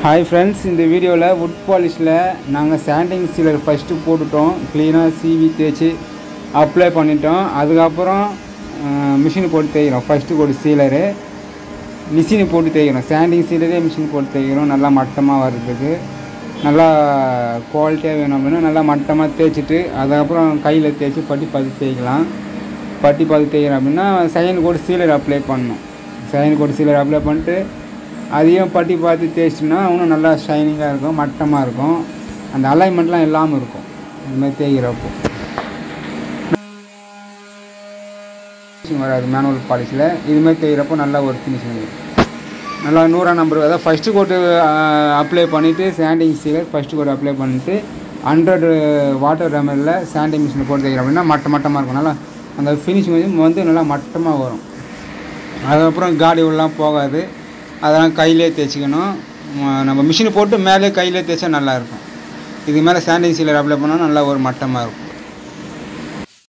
hi friends இந்த வீடியோவில் would பாலிஷில் நாங்கள் சாண்டிங் சீலர் ஃபஸ்ட்டு போட்டுட்டோம் க்ளீனாக சீவி தேய்ச்சி அப்ளை பண்ணிட்டோம் அதுக்கப்புறம் மிஷின் போட்டு தேய்க்கிறோம் ஃபஸ்ட்டு போட்டு சீலரு மிஷினு போட்டு தேய்க்கிறோம் சாண்டிங் சீலரே மிஷின் போட்டு தேய்க்கிறோம் நல்லா மட்டமாக வர்றதுக்கு நல்லா குவாலிட்டியாக வேணும் அப்படின்னா நல்லா மட்டமாக தேய்ச்சிட்டு அதுக்கப்புறம் கையில் தேய்ச்சி பட்டி பார்த்து தேய்க்கலாம் பட்டி பார்த்து தேய்க்கிறோம் அப்படின்னா செகண்ட் கோட் சீலர் அப்ளை பண்ணணும் செகண்ட் கோட் சீலர் அப்ளை பண்ணிட்டு அதையும் பட்டி பார்த்து தேய்ச்சிட்டோம்னா இன்னும் நல்லா ஷைனிங்காக இருக்கும் மட்டமாக இருக்கும் அந்த அலைன்மெண்ட்லாம் இல்லாமல் இருக்கும் இந்த மாதிரி தேய்க்கிறப்போ ஃபினிஷிங் வராது மேனுவல் பாலிஷில் இதுமாதிரி தேய்கிறப்போ நல்லா ஒரு ஃபினிஷிங் வரும் நல்லா நூறாம் நம்பர் அதாவது ஃபஸ்ட்டு கோட்டு அப்ளை பண்ணிவிட்டு sanding sealer first coat apply பண்ணிவிட்டு ஹண்ட்ரட் வாட்டர் ரெமரில் சாண்டிங் மிஷினில் போட்டு தேய்க்கிறோம் அப்படின்னா மட்ட மட்டமாக இருக்கும் நல்லா அந்த ஃபினிஷிங் வந்து வந்து நல்லா மட்டமாக வரும் அதுக்கப்புறம் காடி உள்ளலாம் போகாது அதெல்லாம் கையிலே தேய்ச்சிக்கணும் ம- நம்ம மிஷினை போட்டு மேலே கையிலே தேய்ச்சா நல்லாயிருக்கும் இதுக்கு மேலே சாண்டிங் சீலர் அப்ளை பண்ணால் நல்லா ஒரு மட்டமாக இருக்கும்